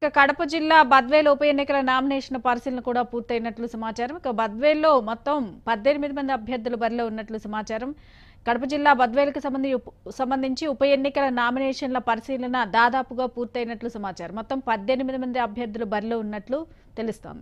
ఇక కడప జిల్లా బద్వేల్ ఉప ఎన్నికల నామినేషన్ పరిశీలన కూడా పూర్తయినట్లు సమాచారం ఇక బద్వేల్లో మొత్తం పద్దెనిమిది మంది అభ్యర్థులు బరిలో ఉన్నట్లు సమాచారం కడప జిల్లా బద్వేల్కి సంబంధించి సంబంధించి ఉప ఎన్నికల నామినేషన్ల పరిశీలన దాదాపుగా పూర్తయినట్లు సమాచారం మొత్తం పద్దెనిమిది మంది అభ్యర్థులు బరిలో ఉన్నట్లు తెలుస్తోంది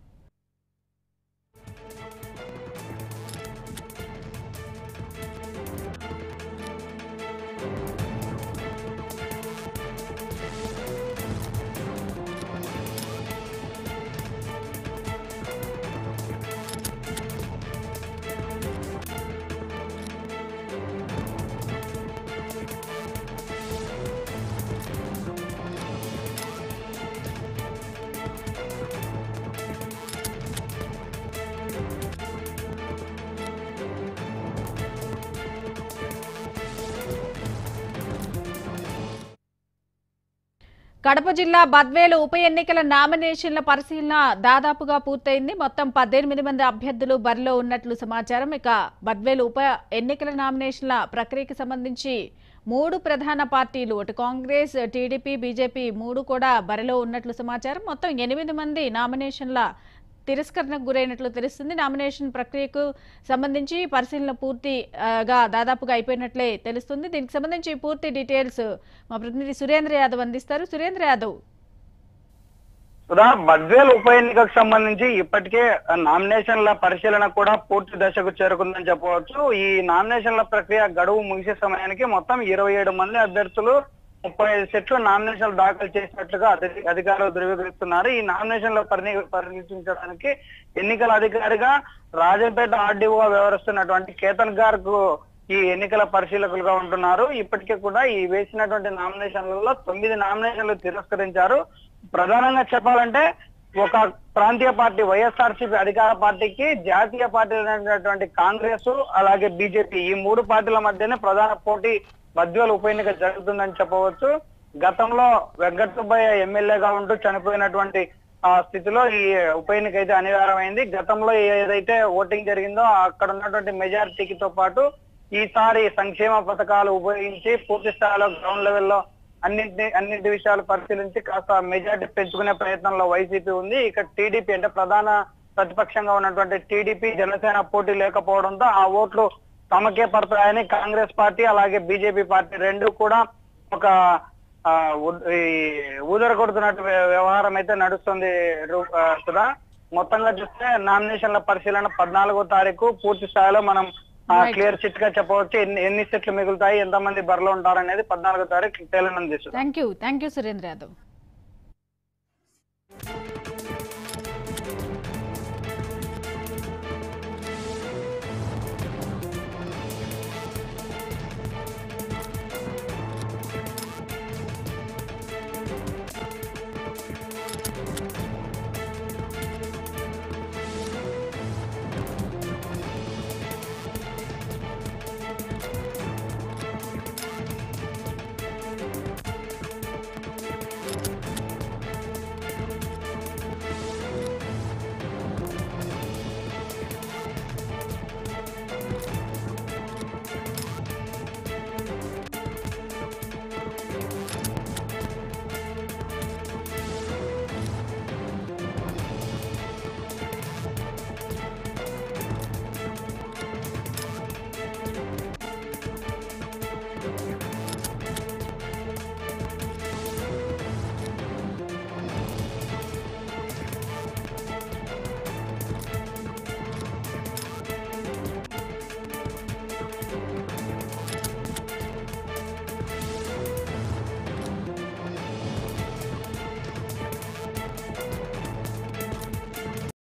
కడప జిల్లా బద్వేలు ఉప ఎన్నికల నామినేషన్ల పరిశీలన దాదాపుగా పూర్తయింది మొత్తం పద్దెనిమిది మంది అభ్యర్థులు బరిలో ఉన్నట్లు సమాచారం ఇక బద్వేలు ఉప ఎన్నికల నామినేషన్ల ప్రక్రియకి సంబంధించి మూడు ప్రధాన పార్టీలు అటు కాంగ్రెస్ టీడీపీ బీజేపీ మూడు కూడా బరిలో ఉన్నట్లు సమాచారం మొత్తం ఎనిమిది మంది నామినేషన్ల తిరస్కరణకు గురైనట్లు తెలుస్తుంది నామినేషన్ ప్రక్రియకు సంబంధించి పరిశీలన పూర్తిగా దాదాపుగా అయిపోయినట్లే తెలుస్తుంది దీనికి సంబంధించి పూర్తి డీటెయిల్స్ మా ప్రతినిధి సురేంద్ర యాదవ్ అందిస్తారు సురేంద్ర యాదవ్ సుధా బద్వేల్ ఉప ఎన్నికకు సంబంధించి ఇప్పటికే నామినేషన్ల పరిశీలన కూడా పూర్తి దశకు చేరుకుందని చెప్పవచ్చు ఈ నామినేషన్ల ప్రక్రియ గడువు ముగిసే సమయానికి మొత్తం ఇరవై ఏడు మంది అభ్యర్థులు ముప్పై ఐదు సెట్లు నామినేషన్లు దాఖలు చేసినట్లుగా అధి- అధికారులు ధృవీకరిస్తున్నారు ఈ నామినేషన్ల పరిణి పరిశీలించడానికి ఎన్నికల అధికారిగా రాజంపేట ఆర్డీఓ వ్యవహరిస్తున్నటువంటి కేతన్ గార్కు ఈ ఎన్నికల పరిశీలకులుగా ఉంటున్నారు ఇప్పటికే కూడా ఈ వేసినటువంటి నామినేషన్లలో తొమ్మిది నామినేషన్లు తిరస్కరించారు ప్రధానంగా చెప్పాలంటే ఒక ప్రాంతీయ పార్టీ వైఎస్ఆర్సీపీ అధికార పార్టీకి జాతీయ పార్టీ అయినటువంటి కాంగ్రెస్ అలాగే బీజేపీ ఈ మూడు పార్టీల మధ్యనే ప్రధాన పోటీ బద్వేలు ఉప ఎన్నిక జరుగుతుందని చెప్పవచ్చు గతంలో వెంకటసుబ్బయ్య ఎమ్మెల్యేగా ఉంటూ చనిపోయినటువంటి ఆ స్థితిలో ఈ ఉప ఎన్నిక అయితే అనివార్యమైంది గతంలో ఏదైతే ఓటింగ్ జరిగిందో అక్కడ ఉన్నటువంటి మెజారిటీతో పాటు ఈసారి సంక్షేమ పథకాలు ఉపయోగించి పూర్తి స్థాయిలో గ్రౌండ్ లెవెల్లో అన్నింటిని అన్నింటి విషయాలు పరిశీలించి కాస్త మెజారిటీ పెంచుకునే ప్రయత్నంలో వైసీపీ ఉంది ఇక టీడీపీ అంటే ప్రధాన ప్రతిపక్షంగా ఉన్నటువంటి టీడీపీ జనసేన పోటీ లేకపోవడంతో ఆ ఓట్లు తమకే పడతాయని కాంగ్రెస్ పార్టీ అలాగే బీజేపీ పార్టీ రెండు కూడా ఒక ఆ, ఉ- ఈ ఊదర కొడుతున్నట్టు వ్య- వ్యవహారం అయితే నడుస్తుంది రు- ఆ, సుధా మొత్తంగా చూస్తే నామినేషన్ల పరిశీలన పద్నాలుగో తారీఖు పూర్తి స్థాయిలో మనం Right. క్లియర్ చిట్ గా చెప్పవచ్చు ఎన్ని ఎన్ని సెట్లు మిగులుతాయి ఎంతమంది బరిలో ఉంటారనేది పద్నాలుగో తారీఖు తేలనుంది Sudha thank you thank you Surendra Yadav